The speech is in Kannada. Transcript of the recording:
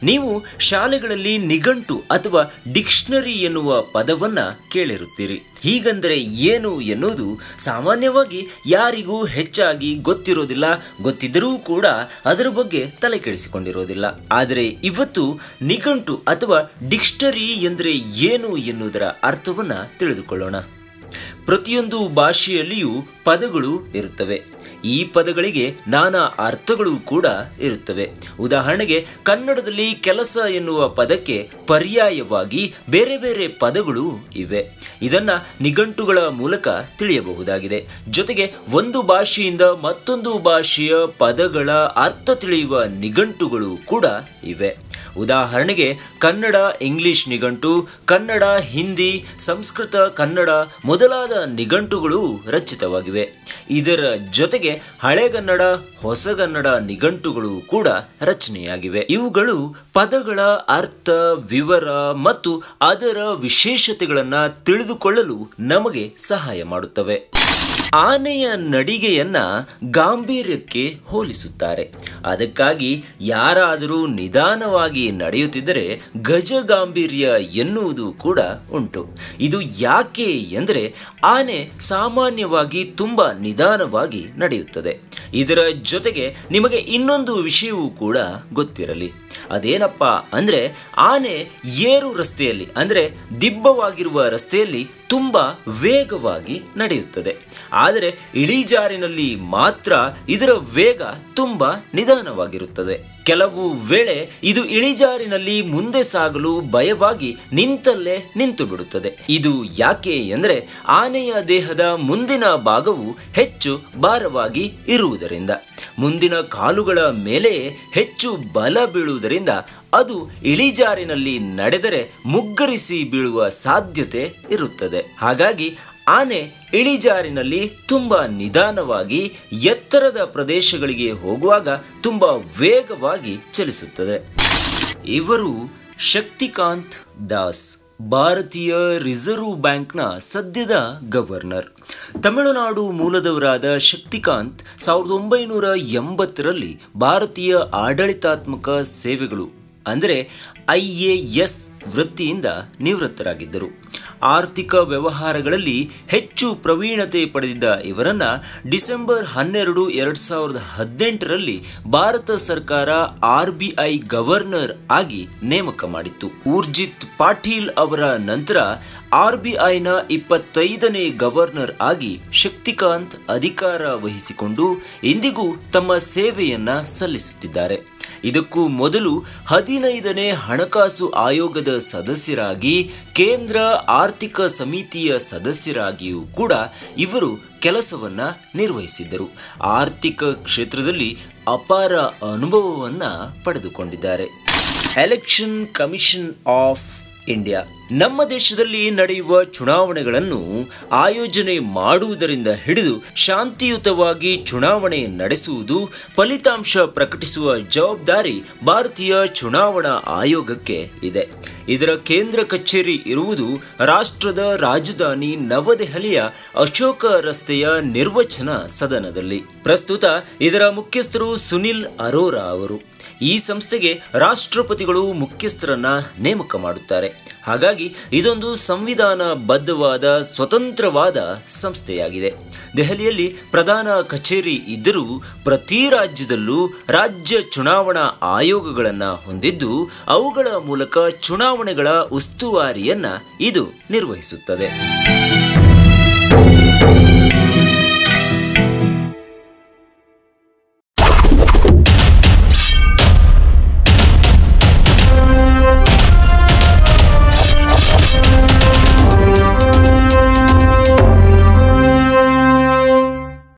ನೀವು ಶಾಲೆಗಳಲ್ಲಿ ನಿಘಂಟು ಅಥವಾ ಡಿಕ್ಷನರಿ ಎನ್ನುವ ಪದವನ್ನ ಕೇಳಿರುತ್ತೀರಿ ಹೀಗಂದರೆ ಏನು ಎನ್ನುವುದು ಸಾಮಾನ್ಯವಾಗಿ ಯಾರಿಗೂ ಹೆಚ್ಚಾಗಿ ಗೊತ್ತಿರೋದಿಲ್ಲ ಗೊತ್ತಿದ್ದರೂ ಕೂಡ ಅದರ ಬಗ್ಗೆ ತಲೆ ಕೆಡಿಸಿಕೊಂಡಿರೋದಿಲ್ಲ ಆದರೆ ಇವತ್ತು ನಿಘಂಟು ಅಥವಾ ಡಿಕ್ಷನರಿ ಎಂದರೆ ಏನು ಎನ್ನುವುದರ ಅರ್ಥವನ್ನ ತಿಳಿದುಕೊಳ್ಳೋಣ ಪ್ರತಿಯೊಂದು ಭಾಷೆಯಲ್ಲಿಯೂ ಪದಗಳು ಇರುತ್ತವೆ ಈ ಪದಗಳಿಗೆ ನಾನಾ ಅರ್ಥಗಳು ಕೂಡ ಇರುತ್ತವೆ ಉದಾಹರಣೆಗೆ ಕನ್ನಡದಲ್ಲಿ ಕೆಲಸ ಎನ್ನುವ ಪದಕ್ಕೆ ಪರ್ಯಾಯವಾಗಿ ಬೇರೆ ಬೇರೆ ಪದಗಳು ಇವೆ ಇದನ್ನ ನಿಘಂಟುಗಳ ಮೂಲಕ ತಿಳಿಯಬಹುದಾಗಿದೆ ಜೊತೆಗೆ ಒಂದು ಭಾಷೆಯಿಂದ ಮತ್ತೊಂದು ಭಾಷೆಯ ಪದಗಳ ಅರ್ಥ ತಿಳಿಯುವ ನಿಘಂಟುಗಳು ಕೂಡ ಇವೆ ಉದಾಹರಣೆಗೆ ಕನ್ನಡ ಇಂಗ್ಲಿಷ್ ನಿಘಂಟು ಕನ್ನಡ ಹಿಂದಿ ಸಂಸ್ಕೃತ ಕನ್ನಡ ಮೊದಲಾದ ನಿಘಂಟುಗಳು ರಚಿತವಾಗಿವೆ ಇದರ ಜೊತೆಗೆ ಹಳೆಗನ್ನಡ ಹೊಸಗನ್ನಡ ನಿಘಂಟುಗಳು ಕೂಡ ರಚನೆಯಾಗಿವೆ ಇವುಗಳು ಪದಗಳ ಅರ್ಥ ವಿವರ ಮತ್ತು ಅದರ ವಿಶೇಷತೆಗಳನ್ನ ತಿಳಿದುಕೊಳ್ಳಲು ನಮಗೆ ಸಹಾಯ ಮಾಡುತ್ತವೆ ಆನೆಯ ನಡಿಗೆಯನ್ನ ಗಾಂಭೀರ್ಯಕ್ಕೆ ಹೋಲಿಸುತ್ತಾರೆ ಅದಕ್ಕಾಗಿ ಯಾರಾದರೂ ನಿಧಾನವಾಗಿ ನಡೆಯುತ್ತಿದ್ದರೆ ಗಜ ಗಾಂಭೀರ್ಯ ಎನ್ನುವುದು ಕೂಡ ಉಂಟು ಇದು ಯಾಕೆ ಎಂದರೆ ಆನೆ ಸಾಮಾನ್ಯವಾಗಿ ತುಂಬ ನಿಧಾನವಾಗಿ ನಡೆಯುತ್ತದೆ ಇದರ ಜೊತೆಗೆ ನಿಮಗೆ ಇನ್ನೊಂದು ವಿಷಯವೂ ಕೂಡ ಗೊತ್ತಿರಲಿ ಅದೇನಪ್ಪ ಅಂದರೆ ಆನೆ ಏರು ರಸ್ತೆಯಲ್ಲಿ ಅಂದರೆ ದಿಬ್ಬವಾಗಿರುವ ರಸ್ತೆಯಲ್ಲಿ ತುಂಬ ವೇಗವಾಗಿ ನಡೆಯುತ್ತದೆ ಆದರೆ ಇಳಿಜಾರಿನಲ್ಲಿ ಮಾತ್ರ ಇದರ ವೇಗ ತುಂಬ ನಿಧಾನವಾಗಿರುತ್ತದೆ ಕೆಲವು ವೇಳೆ ಇದು ಇಳಿಜಾರಿನಲ್ಲಿ ಮುಂದೆ ಸಾಗಲು ಭಯವಾಗಿ ನಿಂತಲ್ಲೇ ನಿಂತು ಬಿಡುತ್ತದೆ ಇದು ಯಾಕೆ ಎಂದರೆ ಆನೆಯ ದೇಹದ ಮುಂದಿನ ಭಾಗವು ಹೆಚ್ಚು ಭಾರವಾಗಿ ಇರುವುದರಿಂದ ಮುಂದಿನ ಕಾಲುಗಳ ಮೇಲೆ ಹೆಚ್ಚು ಬಲ ಬೀಳುವುದರಿಂದ ಅದು ಇಳಿಜಾರಿನಲ್ಲಿ ನಡೆದರೆ ಮುಗ್ಗರಿಸಿ ಬೀಳುವ ಸಾಧ್ಯತೆ ಇರುತ್ತದೆ ಹಾಗಾಗಿ ಆನೆ ಇಳಿಜಾರಿನಲ್ಲಿ ತುಂಬ ನಿಧಾನವಾಗಿ ಎತ್ತರದ ಪ್ರದೇಶಗಳಿಗೆ ಹೋಗುವಾಗ ತುಂಬ ವೇಗವಾಗಿ ಚಲಿಸುತ್ತದೆ ಇವರು ಶಕ್ತಿಕಾಂತ್ ದಾಸ್ ಭಾರತೀಯ ರಿಸರ್ವ್ ಬ್ಯಾಂಕ್ನ ಸದ್ಯದ ಗವರ್ನರ್ ತಮಿಳುನಾಡು ಮೂಲದವರಾದ ಶಕ್ತಿಕಾಂತ್ ಸಾವಿರದ ಒಂಬೈನೂರ ಎಂಬತ್ತರಲ್ಲಿ ಭಾರತೀಯ ಆಡಳಿತಾತ್ಮಕ ಸೇವೆಗಳು ಅಂದರೆ ಐ ಎ ಎಸ್ ವೃತ್ತಿಯಿಂದ ನಿವೃತ್ತರಾಗಿದ್ದರು ಆರ್ಥಿಕ ವ್ಯವಹಾರಗಳಲ್ಲಿ ಹೆಚ್ಚು ಪ್ರವೀಣತೆ ಪಡೆದಿದ್ದ ಇವರನ್ನ ಡಿಸೆಂಬರ್ ಹನ್ನೆರಡು ಎರಡು ಸಾವಿರದ ಹದಿನೆಂಟರಲ್ಲಿ ಭಾರತ ಸರ್ಕಾರ ಆರ್ ಬಿ ಐ ಗವರ್ನರ್ ಆಗಿ ನೇಮಕ ಮಾಡಿತ್ತು ಊರ್ಜಿತ್ ಪಾಟೀಲ್ ಅವರ ನಂತರ ಆರ್ ಬಿ ಐನ ಇಪ್ಪತ್ತೈದನೇ ಗವರ್ನರ್ ಆಗಿ ಶಕ್ತಿಕಾಂತ್ ಅಧಿಕಾರ ವಹಿಸಿಕೊಂಡು ಇಂದಿಗೂ ತಮ್ಮ ಸೇವೆಯನ್ನ ಸಲ್ಲಿಸುತ್ತಿದ್ದಾರೆ ಇದಕ್ಕೂ ಮೊದಲು ಹದಿನೈದನೇ ಹಣಕಾಸು ಆಯೋಗದ ಸದಸ್ಯರಾಗಿ ಕೇಂದ್ರ ಆರ್ಥಿಕ ಸಮಿತಿಯ ಸದಸ್ಯರಾಗಿಯೂ ಕೂಡ ಇವರು ಕೆಲಸವನ್ನ ನಿರ್ವಹಿಸಿದ್ದರು ಆರ್ಥಿಕ ಕ್ಷೇತ್ರದಲ್ಲಿ ಅಪಾರ ಅನುಭವವನ್ನ ಪಡೆದುಕೊಂಡಿದ್ದಾರೆ ಎಲೆಕ್ಷನ್ ಕಮಿಷನ್ ಆಫ್ ಇಂಡಿಯಾ ನಮ್ಮ ದೇಶದಲ್ಲಿ ನಡೆಯುವ ಚುನಾವಣೆಗಳನ್ನು ಆಯೋಜನೆ ಮಾಡುವುದರಿಂದ ಹಿಡಿದು ಶಾಂತಿಯುತವಾಗಿ ಚುನಾವಣೆ ನಡೆಸುವುದು ಫಲಿತಾಂಶ ಪ್ರಕಟಿಸುವ ಜವಾಬ್ದಾರಿ ಭಾರತೀಯ ಚುನಾವಣಾ ಆಯೋಗಕ್ಕೆ ಇದೆ ಇದರ ಕೇಂದ್ರ ಕಚೇರಿ ಇರುವುದು ರಾಷ್ಟ್ರದ ರಾಜಧಾನಿ ನವದೆಹಲಿಯ ಅಶೋಕ ರಸ್ತೆಯ ನಿರ್ವಚನ ಸದನದಲ್ಲಿ ಪ್ರಸ್ತುತ ಇದರ ಮುಖ್ಯಸ್ಥರು ಸುನಿಲ್ ಅರೋರಾ ಅವರು ಈ ಸಂಸ್ಥೆಗೆ ರಾಷ್ಟ್ರಪತಿಗಳು ಮುಖ್ಯಸ್ಥರನ್ನ ನೇಮಕ ಮಾಡುತ್ತಾರೆ ಹಾಗಾಗಿ ಇದೊಂದು ಸಂವಿಧಾನ ಬದ್ಧವಾದ ಸ್ವತಂತ್ರವಾದ ಸಂಸ್ಥೆಯಾಗಿದೆ ದೆಹಲಿಯಲ್ಲಿ ಪ್ರಧಾನ ಕಚೇರಿ ಇದ್ದರೂ ಪ್ರತಿ ರಾಜ್ಯದಲ್ಲೂ ರಾಜ್ಯ ಚುನಾವಣಾ ಆಯೋಗಗಳನ್ನು ಹೊಂದಿದ್ದು ಅವುಗಳ ಮೂಲಕ ಚುನಾವಣೆಗಳ ಉಸ್ತುವಾರಿಯನ್ನ ಇದು ನಿರ್ವಹಿಸುತ್ತದೆ